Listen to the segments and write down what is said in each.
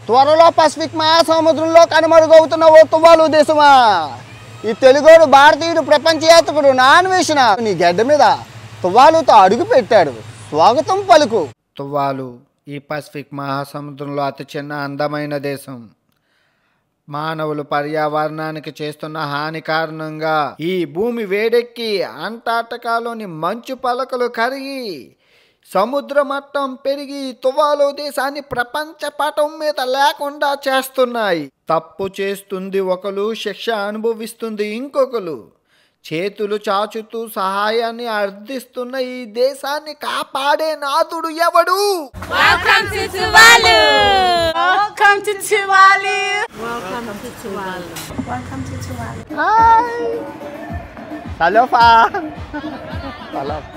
త్వరలో పసిఫిక్ మహాసముద్రంలో కనుమరుగవుతున్న ఓ తువాలు దేశమా ఈ తెలుగోడు భారతీయుడు ప్రపంచ యాత్రికుడు నాన్వేషణ నీ గడ్డ మీద తువాలుతో అడుగు పెట్టాడు స్వాగతం పలుకు తువాలు ఈ పసిఫిక్ మహాసముద్రంలో అతి చిన్న అందమైన దేశం మానవులు పర్యావరణానికి చేస్తున్న హాని కారణంగా ఈ భూమి వేడెక్కి అంటార్టికాలోని మంచు పలకలు కరిగి సముద్ర మట్టం పెరిగి తువాలు దేశాన్ని ప్రపంచ పటం మీద లేకుండా చేస్తున్నాయి తప్పు చేస్తుంది ఒకరు శిక్ష అనుభవిస్తుంది ఇంకొకరు చేతులు చాచుతూ సహాయాన్ని అర్థిస్తున్న ఈ దేశాన్ని కాపాడే నాథుడు ఎవడు Welcome to Tuvalu. Welcome to Tuvalu. Hi సలోఫా సలోఫా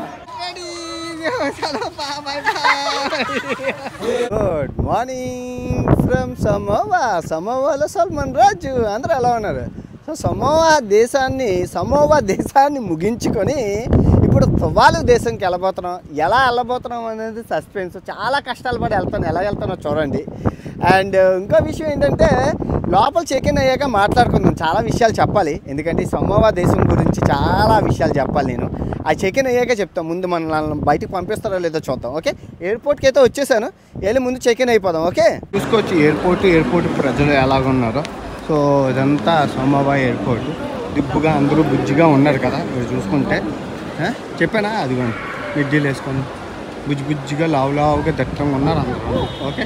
గుడ్ మార్నింగ్ ఫ్రమ్ సమోవా సమోవాలో సల్మాన్ రాజు అందరూ ఎలా ఉన్నారు సో సమోవా దేశాన్ని సమోవా దేశాన్ని ముగించుకొని ఇప్పుడు తువాలు దేశంకి వెళ్ళబోతున్నాం ఎలా వెళ్ళబోతున్నాం అనేది సస్పెన్స్ చాలా కష్టాలు పడి వెళ్తాను ఎలా వెళ్తానో చూడండి అండ్ ఇంకో విషయం ఏంటంటే లోపల చెక్ ఇన్ అయ్యాక మాట్లాడుకుందాం చాలా విషయాలు చెప్పాలి ఎందుకంటే ఈ సమోవా దేశం గురించి చాలా విషయాలు చెప్పాలి నేను ఆ చెక్ ఇన్ అయ్యాక చెప్తాం ముందు మనల్ని బయటికి పంపిస్తారో లేదో చూద్దాం ఓకే ఎయిర్పోర్ట్కి అయితే వచ్చేసాను వెళ్ళి ముందు చెక్ ఇన్ అయిపోదాం ఓకే చూసుకోవచ్చు ఎయిర్పోర్ట్ ఎయిర్పోర్ట్ ప్రజలు ఎలాగున్నారో సో ఇదంతా సోమాబా ఎయిర్పోర్ట్ దిప్పుగా అందరూ బుజ్జిగా ఉన్నారు కదా మీరు చూసుకుంటే ఆ? చెప్పానా అదిగోండి మిడ్డీలు వేసుకొని బుజ్జి బుజ్జిగా లావు లావుగా దట్టంగా ఉన్నారు అందరూ okay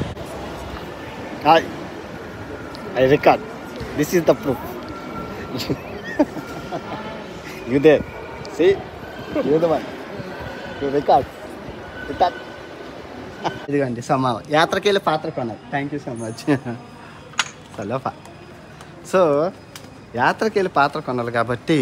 hi I record this is the proof you they see you the one you record record ఇదిగోండి సమావ యాత్రకి వెళ్ళి పాత్ర కొన్నారు థ్యాంక్ యూ సో మచ్ సలోఫా సో యాత్రకి వెళ్ళి పాత్ర కొనాలి కాబట్టి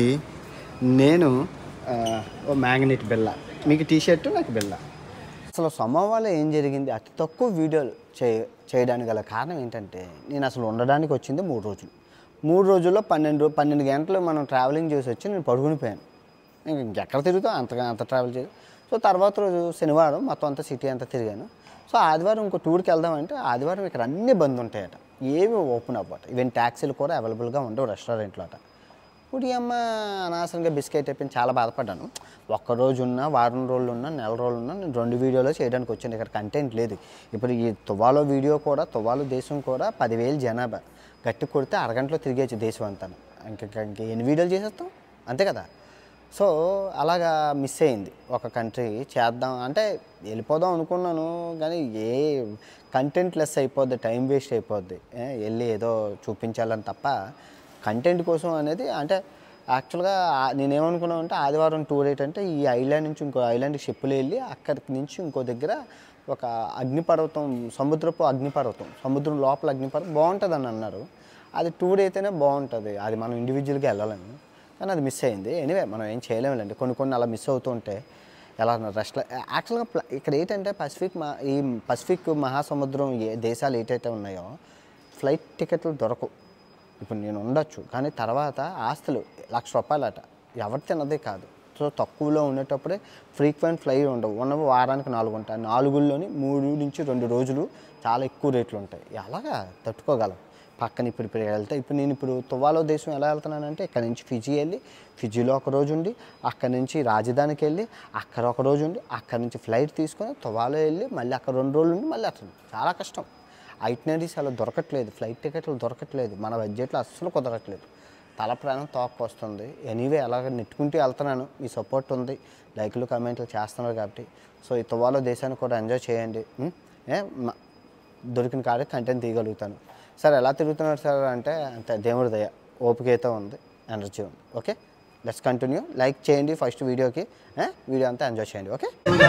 నేను ఆ, ఓ మ్యాగ్నెట్ బిల్ల మీకు టీ షర్టు నాకు బిల్ల అసలు సమోవాలో ఏం జరిగింది అతి తక్కువ వీడియోలు చే చేయడానికి గల కారణం ఏంటంటే నేను అసలు ఉండడానికి వచ్చింది మూడు రోజులు మూడు రోజుల్లో పన్నెండు రో- పన్నెండు గంటలు మనం ట్రావెలింగ్ చేసి వచ్చి నేను పడుకుని పోయాను ఇంక ఇంకెక్కడ తిరుగుతాం అంతగా అంత ట్రావెల్ చేసి సో తర్వాత రోజు శనివారం మొత్తం అంతా సిటీ అంతా తిరిగాను సో ఆదివారం ఇంకో టూర్కి వెళ్దామంటే ఆదివారం ఇక్కడ అన్ని బంద్ ఉంటాయట ఏమి ఓపెన్ అవ్వట ఈవెన్ ట్యాక్సీలు కూడా అవైలబుల్గా ఉండవు రెస్టారెంట్లో అట ఇప్పుడు ఈ అమ్మ అనవసరంగా బిస్కెట్ అయిపోయింది చాలా బాధపడ్డాను ఒక్క రోజు ఉన్నా వారం రోజులు ఉన్నా నెల రోజులు ఉన్నా నేను రెండు వీడియోలో చేయడానికి వచ్చాను ఇక్కడ కంటెంట్ లేదు ఇప్పుడు ఈ తువాలో వీడియో కూడా తువాలు దేశం కూడా పదివేలు జనాభా గట్టి కొడితే అరగంటలో తిరిగేచ్చు దేశం అంతా ఇంక ఇంక- ఇంక ఎన్ని వీడియోలు చేసేస్తాం అంతే కదా సో అలాగా మిస్ అయింది ఒక కంట్రీ చేద్దాం అంటే వెళ్ళిపోదాం అనుకున్నాను కానీ ఏ కంటెంట్ లెస్ అయిపోద్ది టైం వేస్ట్ అయిపోద్ది ఏ, వెళ్ళి ఏదో చూపించాలని తప్ప కంటెంట్ కోసం అనేది అంటే యాక్చువల్గా ఆ- నేనేమనుకున్నాను అంటే ఆదివారం టూర్ ఏంటంటే ఈ ఐలాండ్ నుంచి ఇంకో ఐలాండ్కి షిప్పులు వెళ్ళి అక్కడి నుంచి ఇంకో దగ్గర ఒక అగ్నిపర్వతం సముద్రపు అగ్నిపర్వతం సముద్రం లోపల అగ్నిపర్వతం బాగుంటుంది అని అన్నారు అది టూర్ అయితేనే బాగుంటుంది అది మనం ఇండివిజువల్గా వెళ్ళాలని కానీ అది మిస్ అయింది ఎనీవే మనం ఏం చేయలేములేండి కొన్ని కొన్ని అలా మిస్ అవుతూ ఉంటే ఎలా రెస్ట్ యాక్చువల్గా ప్ల- ఇక్కడ ఏంటంటే పసిఫిక్ మా ఈ పసిఫిక్ మహాసముద్రం ఏ దేశాలు ఏటైతే ఉన్నాయో ఫ్లైట్ టికెట్లు దొరకవు ఇప్పుడు నేను ఉండొచ్చు కానీ తర్వాత ఆస్తులు లక్ష రూపాయలట ఎవరు తిన్నదే కాదు సో తక్కువలో ఉండేటప్పుడే ఫ్రీక్వెంట్ ఫ్లై ఉండవు ఉన్నవి వారానికి నాలుగు ఉంటాయి నాలుగుల్లోని మూడు నుంచి రెండు రోజులు చాలా ఎక్కువ రేట్లు ఉంటాయి ఎలాగా తట్టుకోగలం పక్కన ఇప్పుడు ఇప్పుడు వెళ్తే ఇప్పుడు నేను ఇప్పుడు తువాలో దేశం ఎలా వెళ్తున్నానంటే ఇక్కడ నుంచి ఫిజీ వెళ్ళి ఫిజీలో ఒక రోజు ఉండి అక్కడ నుంచి రాజధానికి వెళ్ళి అక్కడ ఒక రోజు ఉండి అక్కడ నుంచి ఫ్లైట్ తీసుకొని తువాలో వెళ్ళి మళ్ళీ అక్కడ రెండు రోజులు ఉండి మళ్ళీ అట్లా చాలా కష్టం ఐటినరీస్ అలా దొరకట్లేదు ఫ్లైట్ టికెట్లు దొరకట్లేదు మన బడ్జెట్లో అస్సలు కుదరట్లేదు తల ప్రాణం తోక వస్తుంది ఎనీవే అలాగ నెట్టుకుంటూ వెళ్తున్నాను మీ సపోర్ట్ ఉంది లైక్లు కమెంట్లు చేస్తున్నారు కాబట్టి సో ఈ తువాలో దేశాన్ని కూడా ఎంజాయ్ చేయండి ఉం? ఏ మ- దొరికిన కాడే కంటెంట్ తీయగలుగుతాను సార్ ఎలా తిరుగుతున్నారు సార్ అంటే అంతే దేవుడి దయ ఓపిక అయితే ఉంది ఎనర్జీ ఉంది ఓకే లెట్స్ కంటిన్యూ లైక్ చేయండి ఫస్ట్ వీడియోకి ఏ? వీడియో అంతా ఎంజాయ్ చేయండి ఓకే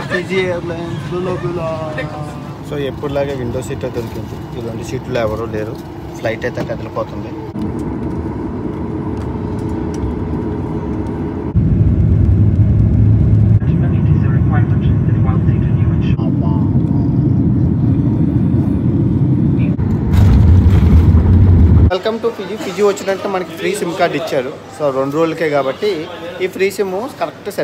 సో ఎప్పుడులాగే విండో సీట్ దొరికింది ఇలాంటి సీట్లు ఎవరు లేరు ఫ్లైట్ అయితే కదిలిపోతుంది It is a requirement that while seated you ensure welcome to Fiji Fiji వచ్చినట్టు మనకి ఫ్రీ సిమ్ కార్డ్ ఇచ్చారు సో రెండు రోజులకే కాబట్టి ఈ ఫ్రీ సిమ్ కరెక్ట్ సరిపోతుంది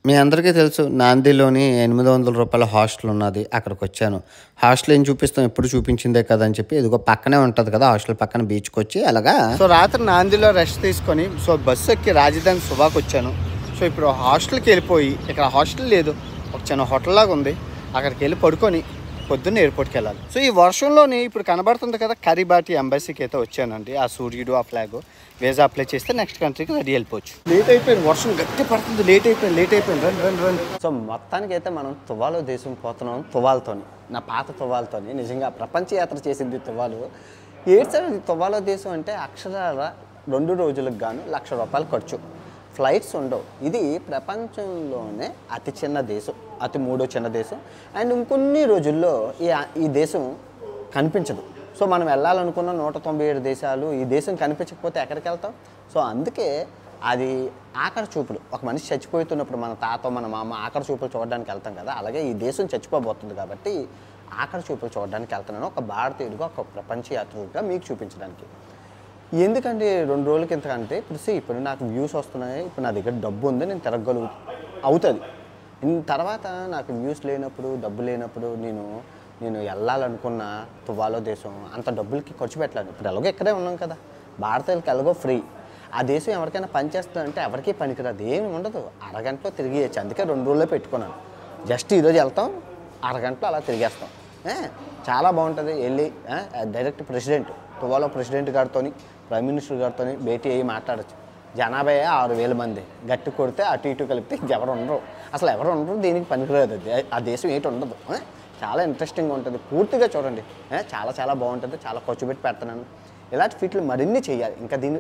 మీ అందరికీ తెలుసు నాందిలోని ఎనిమిది వందల రూపాయల హాస్టల్ ఉన్నది అక్కడికి వచ్చాను హాస్టల్ ఏం చూపిస్తాం ఎప్పుడు చూపించిందే కదా అని చెప్పి ఇదిగో పక్కనే ఉంటుంది కదా హాస్టల్ పక్కన బీచ్కి వచ్చి అలాగా సో రాత్రి నాందిలో రెస్ట్ తీసుకొని సో బస్సు ఎక్కి రాజధాని సుభాకి వచ్చాను సో ఇప్పుడు హాస్టల్కి వెళ్ళిపోయి ఇక్కడ హాస్టల్ లేదు ఒక చిన్న హోటల్ లాగా ఉంది అక్కడికి వెళ్ళి పడుకొని పొద్దున్న ఎయిర్పోర్ట్కి వెళ్ళాలి సో ఈ వర్షంలోని ఇప్పుడు కనబడుతుంది కదా కరిబాటి ఎంబసీకి అయితే వచ్చానండి ఆ సూర్యుడు ఆ ఫ్లాగ్ వీసా అప్లై చేస్తే నెక్స్ట్ కంట్రీకి రెడీ వెళ్ళిపోవచ్చు లేట్ అయిపోయింది వర్షం గట్టి పడుతుంది లేట్ అయిపోయింది లేట్ అయిపోయింది రండి రండి రండి సో మొత్తానికి అయితే మనం తువాలో దేశం పోతున్నాం తువాలతోని నా పాత తువాలతోని నిజంగా ప్రపంచ యాత్ర చేసింది తువాలు ఏడ్చారు తువాలో దేశం అంటే అక్షరాల రెండు రోజులకు గాను లక్ష రూపాయలు ఖర్చు ఫ్లైట్స్ ఉండవు ఇది ప్రపంచంలోనే అతి చిన్న దేశం అతి మూడో చిన్న దేశం అండ్ ఇంకొన్ని రోజుల్లో ఈ ఈ దేశం కనిపించదు సో మనం వెళ్ళాలనుకున్న నూట తొంభై ఏడు దేశాలు ఈ దేశం కనిపించకపోతే ఎక్కడికి వెళ్తాం సో అందుకే అది ఆఖరి చూపులు ఒక మనిషి చచ్చిపోతున్నప్పుడు మన తాత మన మామ ఆఖరి చూపులు చూడడానికి వెళ్తాం కదా అలాగే ఈ దేశం చచ్చిపోబోతుంది కాబట్టి ఆఖరి చూపులు చూడడానికి వెళ్తున్నాను ఒక భారతీయుడిగా ఒక ప్రపంచ యాత్రికుడిగా మీకు చూపించడానికి ఎందుకంటే రెండు రోజుల కింద అంటే ఇప్పుడు see, ఇప్పుడు నాకు వ్యూస్ వస్తున్నాయి ఇప్పుడు నా దగ్గర డబ్బు ఉంది నేను తిరగగలుగు అవుతుంది ఇన్ తర్వాత నాకు వ్యూస్ లేనప్పుడు డబ్బు లేనప్పుడు నేను నేను వెళ్ళాలనుకున్న తువ్వాలో దేశం అంత డబ్బులకి ఖర్చు పెట్టలేను ఇప్పుడు ఎలాగో ఇక్కడే ఉన్నాం కదా భారతీయులకి ఎలాగో ఫ్రీ ఆ దేశం ఎవరికైనా పని చేస్తుందంటే ఎవరికీ పనికిరాదు ఏమి ఉండదు అరగంటలో తిరిగేయచ్చు అందుకే రెండు రోజుల్లో పెట్టుకున్నాను జస్ట్ ఈరోజు వెళ్తాం అరగంటలో అలా తిరిగేస్తాం ఏ, చాలా బాగుంటుంది వెళ్ళి ఏ, డైరెక్ట్ ప్రెసిడెంట్ తువాలో ప్రెసిడెంట్ గారితో ప్రైమ్ మినిస్టర్ గారితో భేటీ అయ్యి మాట్లాడచ్చు జనాభా ఆరు వేల మంది గట్టి కొడితే అటు ఇటు కలిపితే ఎవరు ఉండరు అసలు ఎవరు ఉండరు దీనికి పనికిరాదు అది ఆ దేశం ఏంటి ఉండదు ఏ, చాలా ఇంట్రెస్టింగ్గా ఉంటుంది పూర్తిగా చూడండి ఏ, చాలా చాలా బాగుంటుంది చాలా ఖర్చు పెట్టి పెడుతున్నాను ఇలాంటి ఫీట్లు మరిన్ని చేయాలి ఇంకా దీన్ని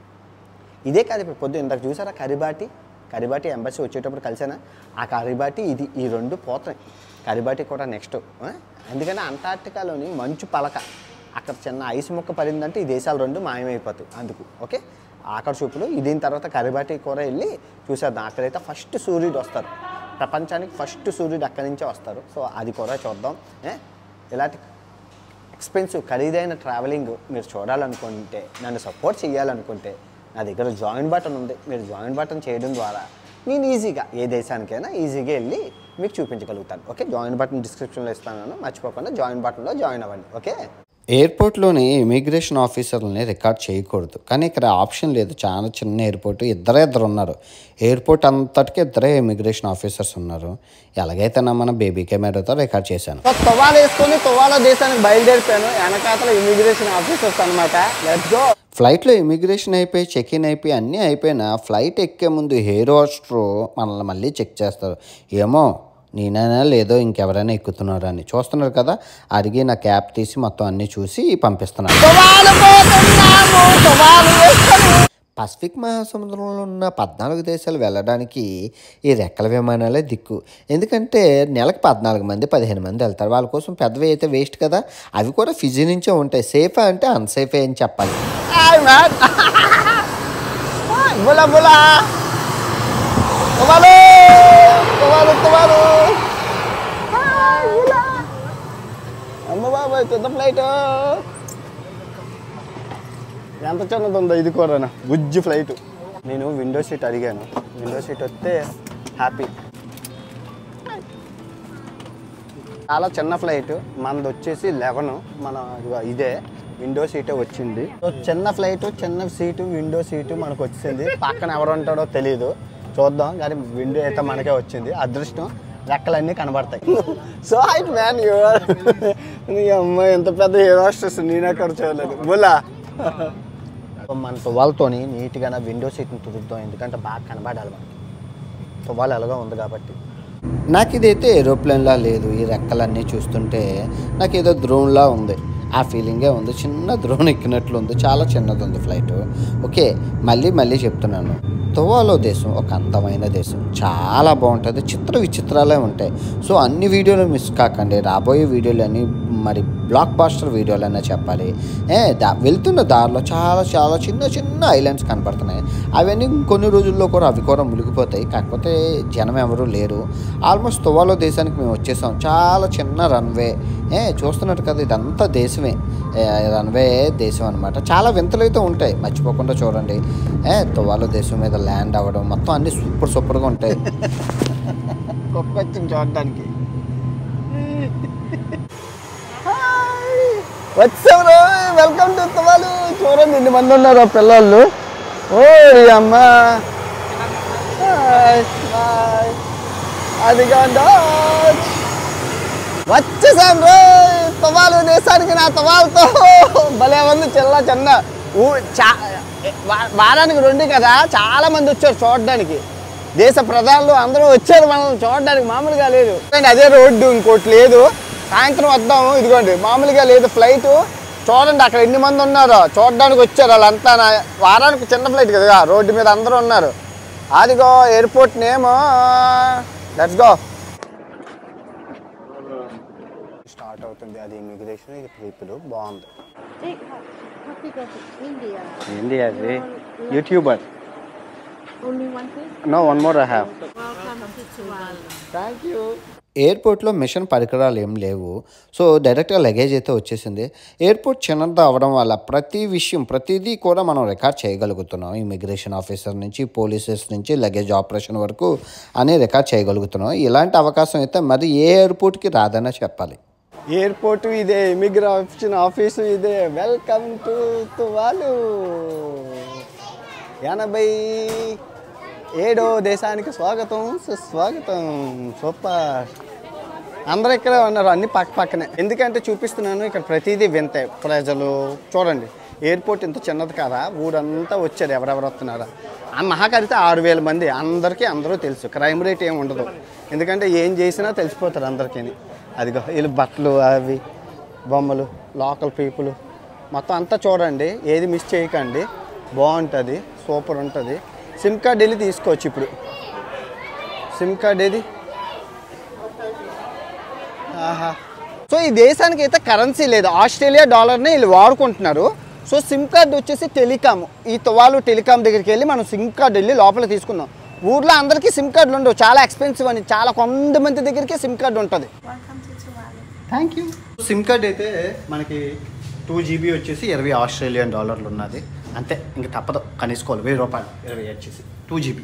ఇదే కాదు ఇప్పుడు పొద్దు ఇందాక చూసారా కరిబాటి కరిబాటి ఎంబసీ వచ్చేటప్పుడు కలిసానా ఆ కరిబాటి ఇది ఈ రెండు పోతాయి కరిబాటి కూడా నెక్స్ట్ ఎందుకంటే అంటార్టికాలోని మంచు పలక అక్కడ చిన్న ఐస్ ముక్క పడిందంటే ఈ దేశాలు రెండు మాయమైపోతాయి అందుకు ఓకే ఆఖరి చూపులు దీని తర్వాత కరిబాటి కూడా వెళ్ళి చూసేద్దాం అక్కడైతే ఫస్ట్ సూర్యుడు వస్తారు ప్రపంచానికి ఫస్ట్ సూర్యుడు అక్కడి నుంచే వస్తారు సో అది కూడా చూద్దాం ఏ? ఇలాంటి ఎక్స్పెన్సివ్ ఖరీదైన ట్రావెలింగ్ మీరు చూడాలనుకుంటే నన్ను సపోర్ట్ చేయాలనుకుంటే నా దగ్గర జాయిన్ బటన్ ఉంది మీరు జాయిన్ బటన్ చేయడం ద్వారా నేను ఈజీగా ఏ దేశానికైనా ఈజీగా వెళ్ళి మీకు చూపించగలుగుతాను ఓకే జాయిన్ బటన్ డిస్క్రిప్షన్లో ఇస్తాను మర్చిపోకుండా జాయిన్ బటన్లో జాయిన్ అవ్వండి ఓకే ఎయిర్పోర్ట్లోని ఇమిగ్రేషన్ ఆఫీసర్లని రికార్డ్ చేయకూడదు కానీ ఇక్కడ ఆప్షన్ లేదు చాలా చిన్న ఎయిర్పోర్ట్ ఇద్దరే ఇద్దరు ఉన్నారు ఎయిర్పోర్ట్ అంతటికి ఇద్దరే ఇమిగ్రేషన్ ఆఫీసర్స్ ఉన్నారు ఎలాగైతే నా మన బేబీ కెమెరాతో రికార్డ్ చేశాను తువాల వేసుకొని తువాల దేశానికి బయలుదేరిపోయాను వెనకాతల ఇమిగ్రేషన్ ఆఫీసర్స్ అనమాట లెట్స్ గో ఫ్లైట్లో ఇమిగ్రేషన్ అయిపోయి చెక్ ఇన్ అయిపోయి అన్నీ అయిపోయినా ఫ్లైట్ ఎక్కే ముందు హెయిర్ హోస్టరు మనల్ని మళ్ళీ చెక్ చేస్తారు ఏమో నేనైనా లేదో ఇంకెవరైనా ఎక్కుతున్నారా అని చూస్తున్నారు కదా అడిగి నా క్యాప్ తీసి మొత్తం అన్నీ చూసి పంపిస్తున్నాను పసిఫిక్ మహాసముద్రంలో ఉన్న పద్నాలుగు దేశాలు వెళ్ళడానికి ఈ రెక్కల విమానాలే దిక్కు ఎందుకంటే నెలకు పద్నాలుగు మంది పదిహేను మంది వెళ్తారు వాళ్ళ కోసం పెద్దవి అయితే వేస్ట్ కదా అవి కూడా ఫిజీ నుంచే ఉంటాయి సేఫా అంటే అన్సేఫే అని చెప్పాలి బులా బులా తువాలు తువాలు తువాలు అమ్మ బాబాయ్ పెద్ద ఫ్లైట్ ఎంత చిన్నది ఉందో ఇది కూడా బుజ్జి ఫ్లైట్ నేను విండో సీట్ అడిగాను విండో సీట్ వస్తే హ్యాపీ చాలా చిన్న ఫ్లైట్ మనది వచ్చేసి లెవెన్ మన ఇదిగో ఇదే విండో సీటే వచ్చింది సో చిన్న ఫ్లైట్ చిన్న సీటు విండో సీటు మనకు వచ్చింది పక్కన ఎవరు ఉంటాడో తెలియదు చూద్దాం కానీ విండో అయితే మనకే వచ్చింది అదృష్టం రెక్కలన్నీ కనబడతాయి సో హైట్ మ్యాన్ నీ అమ్మాయి ఎంత పెద్ద హీరో స్ట్రెస్ నేనే ఎక్కడ చూడలేదు బులా మన తువాలతోని నీట్గా విండో సీట్ని తుడుద్దాం ఎందుకంటే బాగా కనబడాలి మనకి తువాలు ఎలాగో ఉంది కాబట్టి నాకు ఇదైతే ఏరోప్లేన్లా లేదు ఈ రెక్కలన్నీ చూస్తుంటే నాకు ఏదో ద్రోణ్లా ఉంది ఆ ఫీలింగే ఉంది చిన్న ద్రోణ్ ఎక్కినట్లు ఉంది చాలా చిన్నది ఉంది ఫ్లైట్ ఓకే మళ్ళీ మళ్ళీ చెప్తున్నాను తువాలో దేశం ఒక అందమైన దేశం చాలా బాగుంటుంది చిత్ర విచిత్రాలే ఉంటాయి సో అన్ని వీడియోలు మిస్ కాకండి రాబోయే వీడియోలు అన్ని మరి బ్లాక్ బాస్టర్ వీడియోలైనా చెప్పాలి ఏ దా వెళ్తున్న దారిలో చాలా చాలా చిన్న చిన్న ఐలాండ్స్ కనపడుతున్నాయి అవన్నీ కొన్ని రోజుల్లో కూడా అవి కూడా మునిగిపోతాయి కాకపోతే జనం ఎవరు లేరు ఆల్మోస్ట్ తువాలో దేశానికి మేము వచ్చేసాం చాలా చిన్న రన్వే ఏ చూస్తున్నట్టు కదా ఇదంతా దేశమే ఏ, రన్వే దేశం అనమాట చాలా వింతలు అయితే ఉంటాయి మర్చిపోకుండా చూడండి ఏ తువాలో దేశం మీద ల్యాండ్ అవ్వడం మొత్తం అన్ని సూపర్ సూపర్గా ఉంటాయి కుక్క వచ్చింది చూడడానికి వచ్చారు వెల్కమ్ టు తువాలు చూడండి ఇన్ని మంది ఉన్నారు ఆ పిల్లలు ఓ అమ్మ హాయ్, హాయ్. అదిగా డాచ్. వచ్చేసాం రో తువాలు దేశానికి నా తువాలతో భలే ఉంది చిల్ల చిన్న ఊ చా వా- వారానికి రెండు కదా చాలా మంది వచ్చారు చూడడానికి దేశ ప్రధానులు అందరూ వచ్చారు మనల్ని చూడడానికి మామూలుగా లేదు కానీ అదే రోడ్డు ఇంకోటి లేదు సాయంత్రం వద్దాం ఇదిగోండి మామూలుగా లేదు ఫ్లైట్ చూడండి అక్కడ ఎన్ని మంది ఉన్నారో చూడడానికి వచ్చారు వాళ్ళంతా నా- వారానికి చిన్న ఫ్లైట్ కదా రోడ్డు మీద అందరూ ఉన్నారు అదిగో airport name let's go start అవుతుంది అది ఇమిగ్రేషన్ ఇది పీపుల్ బాగుంది India. ఏంటి అది YouTuber Only one place? No one more I have Welcome to Tuvalu. Thank you ఎయిర్పోర్ట్లో మిషన్ పరికరాలు ఏం లేవు సో డైరెక్ట్గా లగేజ్ అయితే వచ్చేసింది ఎయిర్పోర్ట్ చిన్నది అవ్వడం వల్ల ప్రతి విషయం ప్రతిదీ కూడా మనం రికార్డ్ చేయగలుగుతున్నాం ఇమిగ్రేషన్ ఆఫీసర్ నుంచి పోలీసెస్ నుంచి లగేజ్ ఆపరేషన్ వరకు అని రికార్డ్ చేయగలుగుతున్నాం ఇలాంటి అవకాశం అయితే మరి ఏ ఎయిర్పోర్ట్కి రాదనే చెప్పాలి ఎయిర్పోర్ట్ ఇదే ఇమిగ్రేషన్ ఆఫీసు ఇదే వెల్కమ్ టు తువాలు ఎనభై ఏడో దేశానికి స్వాగతం సుస్వాగతం సూపర్ అందరూ ఇక్కడే ఉన్నారు అన్ని పక్క పక్కనే ఎందుకంటే చూపిస్తున్నాను ఇక్కడ ప్రతిదీ వింతే ప్రజలు చూడండి ఎయిర్పోర్ట్ ఇంత చిన్నది కదా ఊరంతా వచ్చారు ఎవరెవరు వస్తున్నారా ఆ మహాకరితే ఆరు వేల మంది అందరికీ అందరూ తెలుసు క్రైమ్ రేట్ ఏమి ఉండదు ఎందుకంటే ఏం చేసినా తెలిసిపోతారు అందరికీ అదిగో వీళ్ళు బట్టలు అవి బొమ్మలు లోకల్ పీపుల్ మొత్తం అంతా చూడండి ఏది మిస్ చేయకండి బాగుంటుంది సూపర్ ఉంటుంది సిమ్ కార్డ్ వెళ్ళి తీసుకోవచ్చు ఇప్పుడు సిమ్ కార్డ్ ఏది ఆహా సో ఈ దేశానికి అయితే కరెన్సీ లేదు ఆస్ట్రేలియా డాలర్ని వీళ్ళు వాడుకుంటున్నారు సో సిమ్ కార్డ్ వచ్చేసి టెలికామ్ ఈ తువాలు టెలికామ్ దగ్గరికి వెళ్ళి మనం సిమ్ కార్డ్ వెళ్ళి లోపల తీసుకుందాం ఊర్లో అందరికీ సిమ్ కార్డులు ఉండవు చాలా ఎక్స్పెన్సివ్ అని చాలా కొంతమంది దగ్గరికి సిమ్ కార్డు ఉంటుంది Welcome to Tuvalu. Thank you SIM card అయితే మనకి టూ జీబీ వచ్చేసి ఇరవై ఆస్ట్రేలియన్ డాలర్లు ఉన్నది అంతే ఇంక తప్పదు కనీసుకోవాలి వెయ్యి రూపాయలు ఇరవై వచ్చేసి టూ జీబీ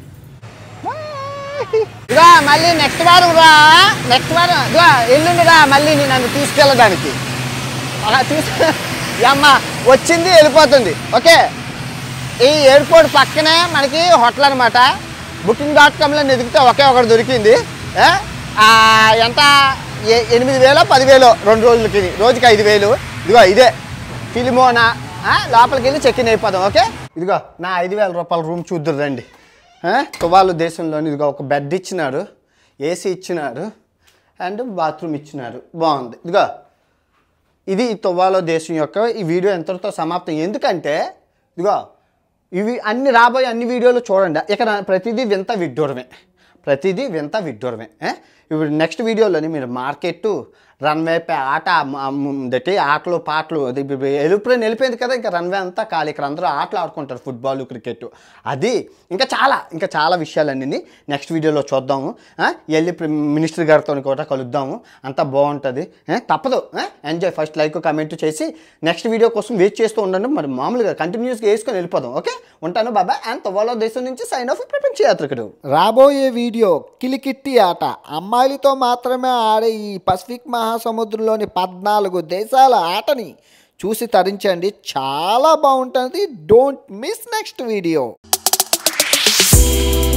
ఇదిగా మళ్ళీ నెక్స్ట్ వారం రా నెక్స్ట్ వారం ఇదిగా ఎల్లుండి రా మళ్ళీ నేను నన్ను తీసుకెళ్ళడానికి అలా తీసుకు అమ్మ వచ్చింది వెళ్ళిపోతుంది ఓకే ఈ ఎయిర్పోర్ట్ పక్కనే మనకి హోటల్ అనమాట బుకింగ్ డాట్ కామ్లో ఎదిగితే ఒకే ఒకటి దొరికింది ఏ? ఆ, ఎంత ఎ- ఎనిమిది వేలో పదివేలు రెండు రోజులకి రోజుకి ఐదు వేలు ఇదిగో ఇదే ఫిలిమోనా ఆ, లోపలికి వెళ్ళి చెక్ ఇన్ అయిపోదాం ఓకే ఇదిగో నా ఐదు వేల రూపాయల రూమ్ చూద్దరు రండి ఆ, తువాలు దేశంలోని ఇదిగో ఒక బెడ్ ఇచ్చినారు ఏసీ ఇచ్చినారు అండ్ బాత్రూమ్ ఇచ్చినారు బాగుంది ఇదిగో ఇది తువ్వాలో దేశం యొక్క ఈ వీడియో ఎంతటితో సమాప్తం ఎందుకంటే ఇదిగో ఇవి అన్ని రాబోయే అన్ని వీడియోలు చూడండి ఇక్కడ ప్రతిదీ వింత విడ్డూరమే ప్రతిదీ వింత విడ్డూరమే ఏ? ఇప్పుడు నెక్స్ట్ వీడియోలోని మీరు మార్కెట్ రన్వే పై ఆట దట్టి ఆటలు పాటలు అది వెళ్ళిపోయిన వెళ్ళిపోయింది కదా ఇంకా రన్వే అంతా ఖాళీ ఇక్కడ అందరూ ఆటలు ఆడుకుంటారు ఫుట్బాల్ క్రికెట్ అది ఇంకా చాలా ఇంకా చాలా విషయాలన్నీ నెక్స్ట్ వీడియోలో చూద్దాము ఆ? వెళ్ళి మినిస్టర్ గారితో కూడా కలుద్దాము అంతా బాగుంటుంది ఏ? తప్పదు ఎంజాయ్ ఫస్ట్ లైక్ కమెంట్ చేసి నెక్స్ట్ వీడియో కోసం వెయిట్ చేస్తూ ఉండండి మరి మామూలుగా కంటిన్యూస్గా వేసుకొని వెళ్ళిపోదాం ఓకే ఉంటాను బాబా అండ్ తవ్వాలో దేశం నుంచి సైన్ ఆఫ్ ప్రపంచ యాత్రికుడు రాబోయే వీడియో కిలికిట్టి ఆట అమ్మాయిలతో మాత్రమే ఆడే ఈ పసిఫిక్ మహాసముద్రంలోని పద్నాలుగు దేశాల ఆటని చూసి తరించండి చాలా బాగుంటుంది డోంట్ మిస్ నెక్స్ట్ వీడియో